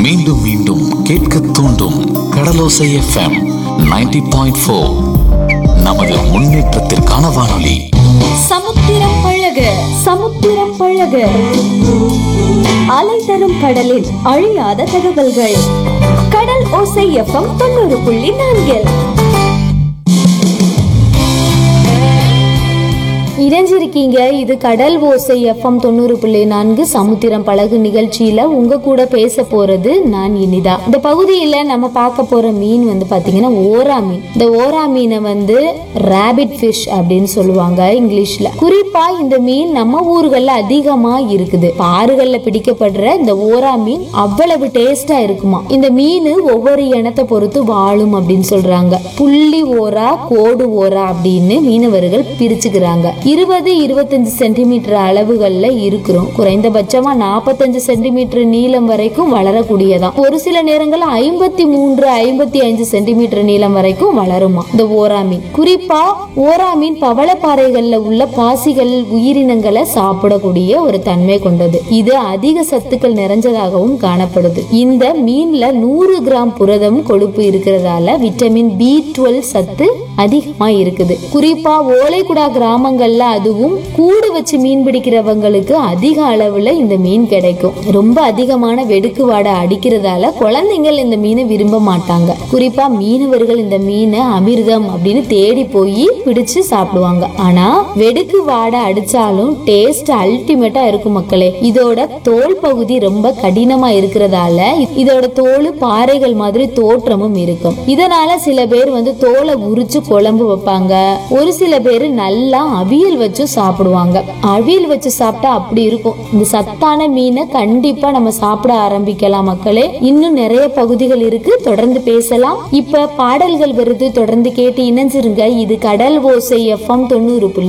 மீண்டும் மீண்டும் கேட்க தூண்டும் கடலோசை எஃப்எம் 90.4 பாயிண்ட் ஃபோர் நமது முன்னேற்றத்திற்கான வானொலி சமுத்திரம் பழக சமுத்திரம் பழக அலை தரும் கடலில் அழியாத தகவல்கள் கடல் ஓசை எஃப்எம் தொண்ணூறு புள்ளி நான்கில் இணைஞ்சிருக்கீங்க இது கடல் ஓசை எஃப்எம் தொண்ணூறு புள்ளி நான்கு சமுத்திரம் பழகு நிகழ்ச்சியில உங்க கூட பேச போறது நான் இனிதா இந்த பகுதியில நம்ம பார்க்க போற மீன் வந்து பாத்தீங்கன்னா ஓரா மீன் இந்த ஓரா மீனை வந்து ராபிட் ஃபிஷ் அப்படின்னு சொல்லுவாங்க இங்கிலீஷ்ல குறிப்பா இந்த மீன் நம்ம ஊர்கள்ல அதிகமா இருக்குது ஆறுகள்ல பிடிக்கப்படுற இந்த ஓரா மீன் அவ்வளவு டேஸ்டா இருக்குமா இந்த மீன் ஒவ்வொரு இனத்தை பொறுத்து வாழும் அப்படின்னு சொல்றாங்க புள்ளி ஓரா கோடு ஓரா அப்படின்னு மீனவர்கள் பிரிச்சுக்கிறாங்க இருபது இருபத்தஞ்சு சென்டிமீட்டர் அளவுகள்ல இருக்கிறோம் குறைந்தபட்சமா நாற்பத்தஞ்சு சென்டிமீட்டர் நீளம் வரைக்கும் வளரக்கூடியதாம் ஒரு சில நேரங்கள்ல ஐம்பத்தி மூன்று ஐம்பத்தி ஐந்து சென்டிமீட்டர் நீளம் வரைக்கும் வளருமா இந்த ஓரா மீன் குறிப்பா ஓரா மீன் பவளப்பாறைகள்ல உள்ள பாசிகள் உயிரினங்களை சாப்பிடக்கூடிய ஒரு தன்மை கொண்டது இது அதிக சத்துக்கள் நிறைஞ்சதாகவும் காணப்படுது இந்த மீன்ல நூறு கிராம் புரதம் கொழுப்பு இருக்கிறதால விட்டமின் பி டுவெல் சத்து அதிகமா இருக்குது குறிப்பா ஓலைக்குடா கிராமங்கள்ல அதுவும் கூடு வச்சு மீன் பிடிக்கிறவங்களுக்கு அதிக அளவுல இந்த மீன் கிடைக்கும் ரொம்ப அதிகமான வெடுக்கு வாடை அடிக்கிறதால குழந்தைங்கள் இந்த மீனை விரும்ப மாட்டாங்க குறிப்பா மீனவர்கள் இந்த மீனை அமிர்தம் அப்படின்னு தேடி போய் பிடிச்சு சாப்பிடுவாங்க ஆனா வெடுக்கு வாடை அடிச்சாலும் டேஸ்ட் அல்டிமேட்டா இருக்கும் மக்களே இதோட தோல் பகுதி ரொம்ப கடினமா இருக்கிறதால இதோட தோல் பாறைகள் மாதிரி தோற்றமும் இருக்கும் இதனால சில பேர் வந்து தோலை உரிச்சு குழம்பு வைப்பாங்க ஒரு சில பேர் நல்லா அவியல் வச்சு சாப்பிடுவாங்க அவியல் வச்சு சாப்பிட்டா அப்படி இருக்கும் இந்த சத்தான மீனை கண்டிப்பா நம்ம சாப்பிட ஆரம்பிக்கலாம் மக்களே இன்னும் நிறைய பகுதிகள் இருக்கு தொடர்ந்து பேசலாம் இப்ப பாடல்கள் வருது தொடர்ந்து கேட்டு இணைஞ்சிருங்க இது கடல் ஓசை எஃப்எம் தொண்ணூறு புள்ளி